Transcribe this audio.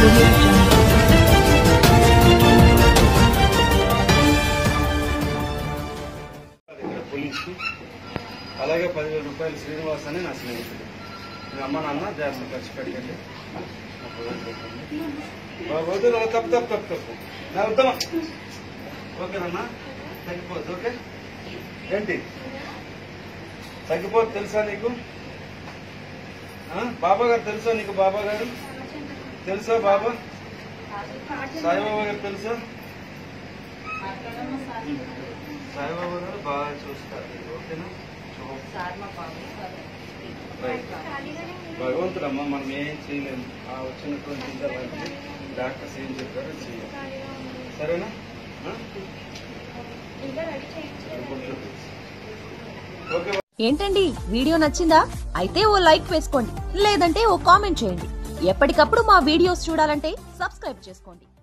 audio jungle. ఇక్కడ పోలీస్కి అలాగే పదివేల రూపాయలు శ్రీనివాస్ అని నా స్నేహితుడు మీ అమ్మ నాన్న జాగ్రత్త ఖర్చు పెట్టండి ముప్పై వేలు పెట్టండి. బాబు వద్దు రా, తప్పు తప్పు తప్పు తప్పు నా వద్దమ్మా ఓకేనన్నా తగ్గిపోద్దు ఓకే ఏంటి తగ్గిపోద్దు తెలుసా నీకు ఆ? బాబా గారు తెలుసా నీకు బాబా గారు తెలుసా బాబా సాయిబాబా గారు తెలుసా సాయిబాబా గారు బాగా చూస్తారు ఓకేనా రైట్. భగవంతుడమ్మ మనం ఏం చేయలేము ఆ వచ్చినటువంటి ఇంటర్వ్యూకి డాక్టర్స్ ఏం చెప్పారో చేయాలి సరేనా ఆ? ఓకే ఏంటండి వీడియో నచ్చిందా అయితే ఓ లైక్ వేసుకోండి లేదంటే ఓ కామెంట్ చేయండి ఎప్పటికప్పుడు మా వీడియోస్ చూడాలంటే సబ్స్క్రైబ్ చేసుకోండి